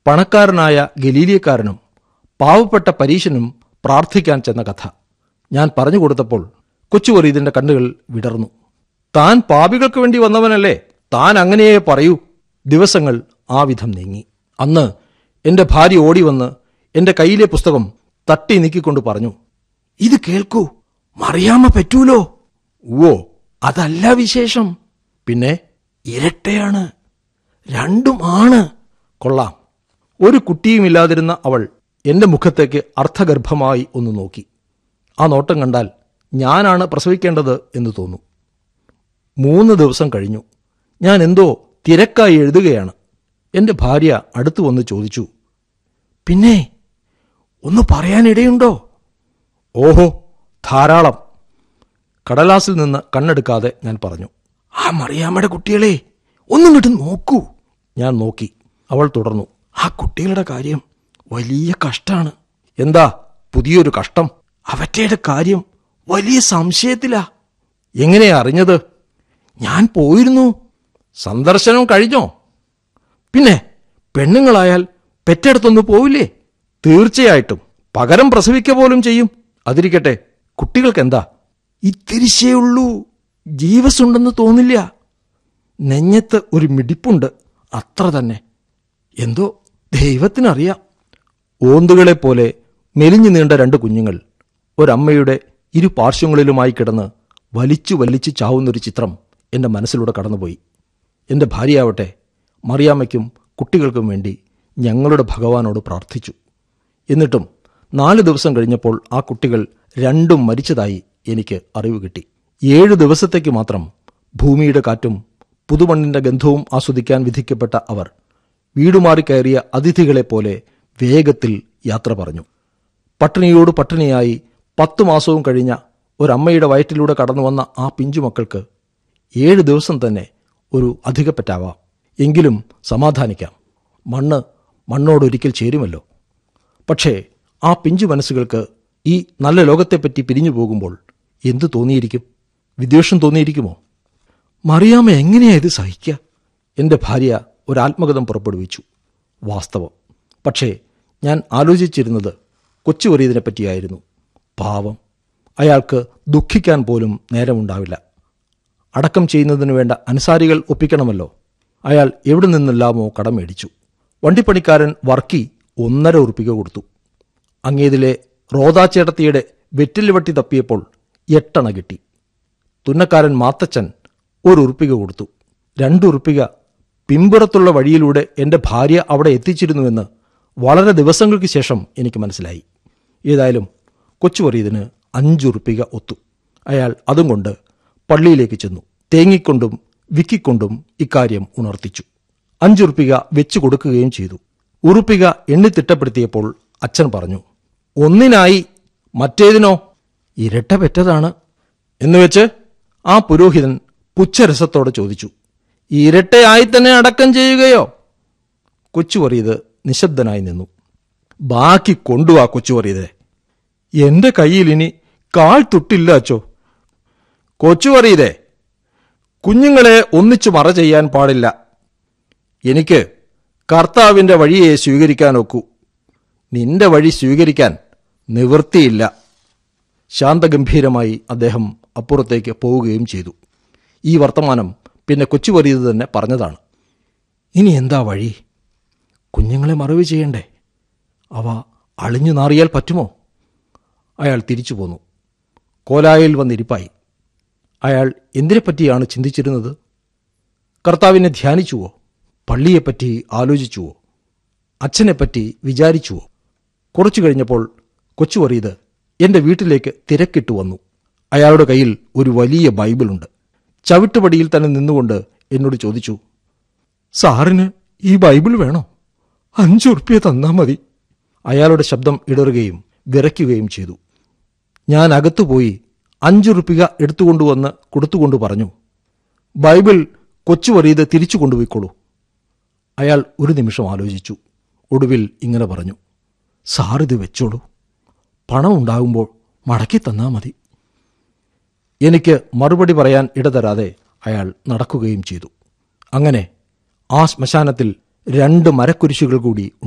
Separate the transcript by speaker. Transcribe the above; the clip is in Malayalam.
Speaker 1: പണക്കാരനായ ഗലീലിയക്കാരനും പാവപ്പെട്ട പരീശനും പ്രാർത്ഥിക്കാൻ ചെന്ന കഥ ഞാൻ പറഞ്ഞു കൊടുത്തപ്പോൾ കൊച്ചു വറീദിന്റെ കണ്ണുകൾ വിടർന്നു താൻ പാപികൾക്ക് വേണ്ടി വന്നവനല്ലേ താൻ അങ്ങനെയേ പറയൂ ദിവസങ്ങൾ ആ വിധം നീങ്ങി അന്ന് എന്റെ ഭാര്യ ഓടി വന്ന് എന്റെ കയ്യിലെ പുസ്തകം തട്ടി നീക്കിക്കൊണ്ട് പറഞ്ഞു ഇത് കേൾക്കൂ മറിയാമ്മ പറ്റൂലോ ഓ അതല്ല വിശേഷം പിന്നെ ഇരട്ടയാണ് രണ്ടും ആണ് കൊള്ളാം ഒരു കുട്ടിയുമില്ലാതിരുന്ന അവൾ എന്റെ മുഖത്തേക്ക് അർത്ഥഗർഭമായി ഒന്ന് നോക്കി ആ നോട്ടം കണ്ടാൽ ഞാനാണ് പ്രസവിക്കേണ്ടത് എന്ന് തോന്നും മൂന്ന് ദിവസം കഴിഞ്ഞു ഞാൻ എന്തോ തിരക്കായി എഴുതുകയാണ് എന്റെ ഭാര്യ അടുത്തു വന്ന് ചോദിച്ചു പിന്നെ ഒന്ന് പറയാനിടയുണ്ടോ ഓഹോ ധാരാളം കടലാസിൽ നിന്ന് കണ്ണെടുക്കാതെ ഞാൻ പറഞ്ഞു ആ മറിയാമ്മയുടെ കുട്ടികളെ ഒന്നും കിട്ടും നോക്കൂ ഞാൻ നോക്കി അവൾ തുടർന്നു ആ കുട്ടികളുടെ കാര്യം വലിയ കഷ്ടാണ് എന്താ പുതിയൊരു കഷ്ടം അവറ്റയുടെ കാര്യം വലിയ സംശയത്തിലാ എങ്ങനെയാ അറിഞ്ഞത് ഞാൻ പോയിരുന്നു സന്ദർശനം കഴിഞ്ഞോ പിന്നെ പെണ്ണുങ്ങളായാൽ പെറ്റെടുത്തൊന്നു പോവില്ലേ തീർച്ചയായിട്ടും പകരം പ്രസവിക്ക പോലും ചെയ്യും അതിരിക്കട്ടെ കുട്ടികൾക്ക് എന്താ ഇത്തിരിശേ ഉള്ളൂ ജീവസുണ്ടെന്ന് തോന്നില്ല നെഞ്ഞത്ത് ഒരു മിടിപ്പുണ്ട് അത്ര തന്നെ എന്തോ ദൈവത്തിനറിയാം ഓന്തുകളെ പോലെ മെലിഞ്ഞു നീണ്ട രണ്ട് കുഞ്ഞുങ്ങൾ ഒരമ്മയുടെ ഇരു പാർശ്വങ്ങളിലുമായി കിടന്ന് വലിച്ചു വലിച്ചു ചാവുന്നൊരു ചിത്രം എൻ്റെ മനസ്സിലൂടെ കടന്നുപോയി എൻ്റെ ഭാര്യയാവട്ടെ മറിയാമ്മയ്ക്കും കുട്ടികൾക്കും വേണ്ടി ഞങ്ങളുടെ ഭഗവാനോട് പ്രാർത്ഥിച്ചു എന്നിട്ടും നാല് ദിവസം കഴിഞ്ഞപ്പോൾ ആ കുട്ടികൾ രണ്ടും മരിച്ചതായി എനിക്ക് അറിവ് കിട്ടി ഏഴ് ദിവസത്തേക്ക് മാത്രം ഭൂമിയുടെ കാറ്റും പുതുമണ്ണിന്റെ ഗന്ധവും ആസ്വദിക്കാൻ വിധിക്കപ്പെട്ട അവർ വീടുമാറി കയറിയ അതിഥികളെപ്പോലെ വേഗത്തിൽ യാത്ര പറഞ്ഞു പട്ടിണിയോട് പട്ടിണിയായി പത്തു മാസവും കഴിഞ്ഞ ഒരമ്മയുടെ വയറ്റിലൂടെ കടന്നു വന്ന ആ പിഞ്ചുമക്കൾക്ക് ഏഴ് ദിവസം തന്നെ ഒരു അധികപ്പറ്റാവാം എങ്കിലും സമാധാനിക്കാം മണ്ണ് മണ്ണോടൊരിക്കൽ ചേരുമല്ലോ പക്ഷേ ആ പിഞ്ചു മനസ്സുകൾക്ക് ഈ നല്ല ലോകത്തെപ്പറ്റി പിരിഞ്ഞു പോകുമ്പോൾ എന്തു തോന്നിയിരിക്കും വിദ്വേഷം തോന്നിയിരിക്കുമോ മറിയാമ്മ എങ്ങനെയാ ഇത് സഹിക്കുക എൻ്റെ ഭാര്യ ഒരാത്മകഥം പുറപ്പെടുവിച്ചു വാസ്തവം പക്ഷേ ഞാൻ ആലോചിച്ചിരുന്നത് കൊച്ചുവറിയതിനെ പറ്റിയായിരുന്നു പാവം അയാൾക്ക് ദുഃഖിക്കാൻ പോലും നേരമുണ്ടാവില്ല അടക്കം ചെയ്യുന്നതിന് വേണ്ട അനുസാരികൾ ഒപ്പിക്കണമല്ലോ അയാൾ എവിടെ നിന്നെല്ലാമോ കടം മേടിച്ചു വണ്ടിപ്പണിക്കാരൻ വർക്കി ഒന്നര ഉറുപ്പിക കൊടുത്തു അങ്ങേതിലെ റോദാച്ചേട്ടത്തിയുടെ വെറ്റിൽ വട്ടി തപ്പിയപ്പോൾ എട്ടണ കിട്ടി തുന്നക്കാരൻ മാത്തച്ചൻ ഒരു ഉറുപ്പിക കൊടുത്തു രണ്ടുറുപ്പിക പിമ്പുറത്തുള്ള വഴിയിലൂടെ എൻ്റെ ഭാര്യ അവിടെ എത്തിച്ചിരുന്നുവെന്ന് വളരെ ദിവസങ്ങൾക്ക് ശേഷം എനിക്ക് മനസ്സിലായി ഏതായാലും കൊച്ചുവറിയതിന് അഞ്ചുറുപ്പിക ഒത്തു അയാൾ അതും കൊണ്ട് പള്ളിയിലേക്ക് ചെന്നു തേങ്ങിക്കൊണ്ടും വിക്കിക്കൊണ്ടും ഇക്കാര്യം ഉണർത്തിച്ചു അഞ്ചുറുപ്പിക വെച്ചു കൊടുക്കുകയും ചെയ്തു ഉറുപ്പിക എണ്ണി തിട്ടപ്പെടുത്തിയപ്പോൾ അച്ഛൻ പറഞ്ഞു ഒന്നിനായി മറ്റേതിനോ ഇരട്ട പെറ്റതാണ് എന്നുവെച്ച് ആ പുരോഹിതൻ പുച്ഛരസത്തോടെ ചോദിച്ചു ഇരട്ടയായി തന്നെ അടക്കം ചെയ്യുകയോ കൊച്ചുവറിയത് നിശബ്ദനായി നിന്നു ബാക്കി കൊണ്ടുവാ കൊച്ചുവറിയതെ എന്റെ കയ്യിൽ ഇനി കാൽ തുട്ടില്ല അച്ചോ കൊച്ചുവറിയതേ കുഞ്ഞുങ്ങളെ ഒന്നിച്ചു മറ ചെയ്യാൻ പാടില്ല എനിക്ക് കർത്താവിന്റെ വഴിയെ സ്വീകരിക്കാൻ ഒക്കൂ നിന്റെ വഴി സ്വീകരിക്കാൻ നിവൃത്തിയില്ല ശാന്തഗംഭീരമായി അദ്ദേഹം അപ്പുറത്തേക്ക് പോവുകയും ചെയ്തു ഈ വർത്തമാനം പിന്നെ കൊച്ചുവറിയത് തന്നെ പറഞ്ഞതാണ് ഇനി എന്താ വഴി കുഞ്ഞുങ്ങളെ മറവ് ചെയ്യണ്ടേ അവ അളിഞ്ഞു നാറിയാൽ പറ്റുമോ അയാൾ തിരിച്ചു പോന്നു കോലായിൽ വന്നിരിപ്പായി അയാൾ എന്തിനെപ്പറ്റിയാണ് ചിന്തിച്ചിരുന്നത് കർത്താവിനെ ധ്യാനിച്ചുവോ പള്ളിയെപ്പറ്റി ആലോചിച്ചുവോ അച്ഛനെപ്പറ്റി വിചാരിച്ചുവോ കുറച്ചു കഴിഞ്ഞപ്പോൾ കൊച്ചുവറിയത് എന്റെ വീട്ടിലേക്ക് തിരക്കിട്ടു വന്നു അയാളുടെ കയ്യിൽ ഒരു വലിയ ബൈബിളുണ്ട് ചവിട്ടുപടിയിൽ തന്നെ നിന്നുകൊണ്ട് എന്നോട് ചോദിച്ചു സാറിന് ഈ ബൈബിൾ വേണോ അഞ്ചുറുപ്യ തന്നാ മതി അയാളുടെ ശബ്ദം ഇടറുകയും വിറയ്ക്കുകയും ചെയ്തു ഞാൻ അകത്തുപോയി അഞ്ചുറുപ്പിക എടുത്തുകൊണ്ടുവന്ന് കൊടുത്തുകൊണ്ട് പറഞ്ഞു ബൈബിൾ കൊച്ചുവറിയത് തിരിച്ചു കൊണ്ടുപോയിക്കോളൂ അയാൾ ഒരു നിമിഷം ആലോചിച്ചു ഒടുവിൽ ഇങ്ങനെ പറഞ്ഞു സാറിത് വെച്ചോളൂ പണം ഉണ്ടാകുമ്പോൾ മടക്കി തന്നാ മതി എനിക്ക് മറുപടി പറയാൻ ഇടതരാതെ അയാൾ നടക്കുകയും ചെയ്തു അങ്ങനെ ആ ശ്മശാനത്തിൽ രണ്ട് മരക്കുരിശുകൾ കൂടി